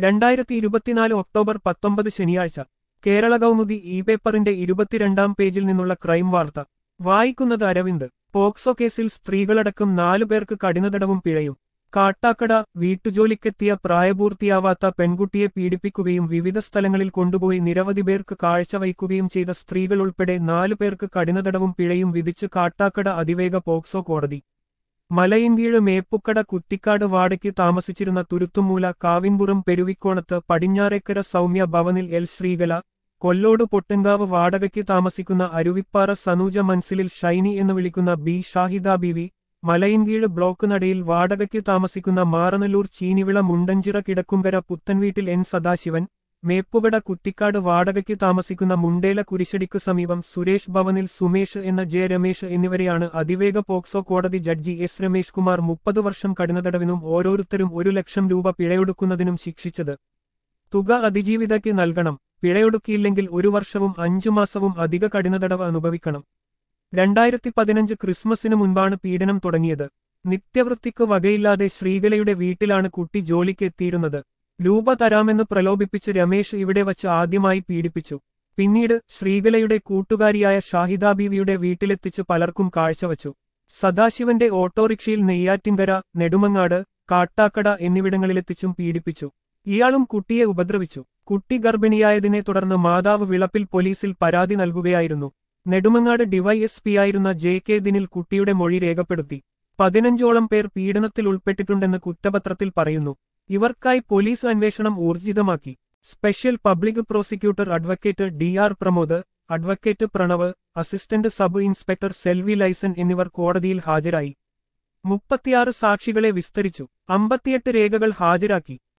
രണ്ടായിരത്തി ഇരുപത്തിനാല് ഒക്ടോബർ പത്തൊമ്പത് ശനിയാഴ്ച കേരള കൗമുദി ഇ പേപ്പറിന്റെ ഇരുപത്തിരണ്ടാം പേജിൽ നിന്നുള്ള ക്രൈം വാർത്ത വായിക്കുന്നത് അരവിന്ദ് പോക്സോ കേസിൽ സ്ത്രീകളടക്കം നാലു പേർക്ക് കഠിനതടവും പിഴയും കാട്ടാക്കട വീട്ടുജോലിക്കെത്തിയ പ്രായപൂർത്തിയാവാത്ത പെൺകുട്ടിയെ പീഡിപ്പിക്കുകയും വിവിധ സ്ഥലങ്ങളിൽ കൊണ്ടുപോയി നിരവധി പേർക്ക് കാഴ്ചവയ്ക്കുകയും ചെയ്ത സ്ത്രീകൾ ഉൾപ്പെടെ നാലു പേർക്ക് കഠിനതടവും പിഴയും വിധിച്ച് കാട്ടാക്കട അതിവേഗ പോക്സോ കോടതി മലയിൻകീഴ് മേപ്പുക്കട കുറ്റിക്കാട് വാടയ്ക്ക് താമസിച്ചിരുന്ന തുരുത്തുമൂല കാവിൻപുറം പെരുവിക്കോണത്ത് പടിഞ്ഞാറേക്കര സൗമ്യ ഭവനിൽ എൽ ശ്രീകല കൊല്ലോട് പൊട്ടൻകാവ് വാടകയ്ക്ക് താമസിക്കുന്ന അരുവിപ്പാറ സനൂജ മൻസിലിൽ ഷൈനി എന്ന് വിളിക്കുന്ന ബി ഷാഹിദ ബിവി മലയിൻകീഴ് ബ്ലോക്ക് നടയിൽ വാടകയ്ക്ക് താമസിക്കുന്ന മാറനല്ലൂർ ചീനിവിള മുണ്ടഞ്ചിറ കിടക്കുംകര പുത്തൻവീട്ടിൽ എൻ സദാശിവൻ മേപ്പുകട കുറ്റിക്കാട് വാടകയ്ക്ക് താമസിക്കുന്ന മുണ്ടേല കുരിശടിക്ക് സമീപം സുരേഷ് ഭവനിൽ സുമേഷ് എന്ന ജെ രമേശ് എന്നിവരെയാണ് അതിവേഗ പോക്സോ കോടതി ജഡ്ജി എസ് രമേശ് കുമാർ മുപ്പത് വർഷം കഠിനതടവിനും ഓരോരുത്തരും ഒരു ലക്ഷം രൂപ പിഴയൊടുക്കുന്നതിനും ശിക്ഷിച്ചത് തുക അതിജീവിതയ്ക്ക് നൽകണം പിഴയൊടുക്കിയില്ലെങ്കിൽ ഒരു വർഷവും അഞ്ചു മാസവും അധിക കഠിനതടവ് അനുഭവിക്കണം രണ്ടായിരത്തി പതിനഞ്ച് ക്രിസ്മസിന് മുൻപാണ് പീഡനം തുടങ്ങിയത് നിത്യവൃത്തിക്ക് വകയില്ലാതെ ശ്രീകലയുടെ വീട്ടിലാണ് കുട്ടി ജോലിക്ക് എത്തിയിരുന്നത് രൂപ തരാമെന്ന് പ്രലോഭിപ്പിച്ച് രമേശ് ഇവിടെ വച്ച് ആദ്യമായി പീഡിപ്പിച്ചു പിന്നീട് ശ്രീകലയുടെ കൂട്ടുകാരിയായ ഷാഹിദ ബീവിയുടെ വീട്ടിലെത്തിച്ച് പലർക്കും കാഴ്ചവച്ചു സദാശിവന്റെ ഓട്ടോറിക്ഷയിൽ നെയ്യാറ്റിൻകര നെടുമങ്ങാട് കാട്ടാക്കട എന്നിവിടങ്ങളിലെത്തിച്ചും പീഡിപ്പിച്ചു ഇയാളും കുട്ടിയെ ഉപദ്രവിച്ചു കുട്ടി ഗർഭിണിയായതിനെ തുടർന്ന് മാതാവ് വിളപ്പിൽ പോലീസിൽ പരാതി നൽകുകയായിരുന്നു നെടുമങ്ങാട് ഡിവൈഎസ്പിയായിരുന്ന ജെ കെ ദിനിൽ കുട്ടിയുടെ മൊഴി രേഖപ്പെടുത്തി പതിനഞ്ചോളം പേർ പീഡനത്തിൽ ഉൾപ്പെട്ടിട്ടുണ്ടെന്ന് കുറ്റപത്രത്തിൽ പറയുന്നു ഇവർക്കായി പോലീസ് അന്വേഷണം ഊർജിതമാക്കി special public prosecutor advocate D R Pramod advocate Pranav assistant sub inspector Selvi Laison എന്നിവർ കോടതിയിൽ ഹാജരായി മുപ്പത്തിയാറ് സാക്ഷികളെ വിസ്തരിച്ചു അമ്പത്തിയെട്ട് രേഖകൾ ഹാജരാക്കി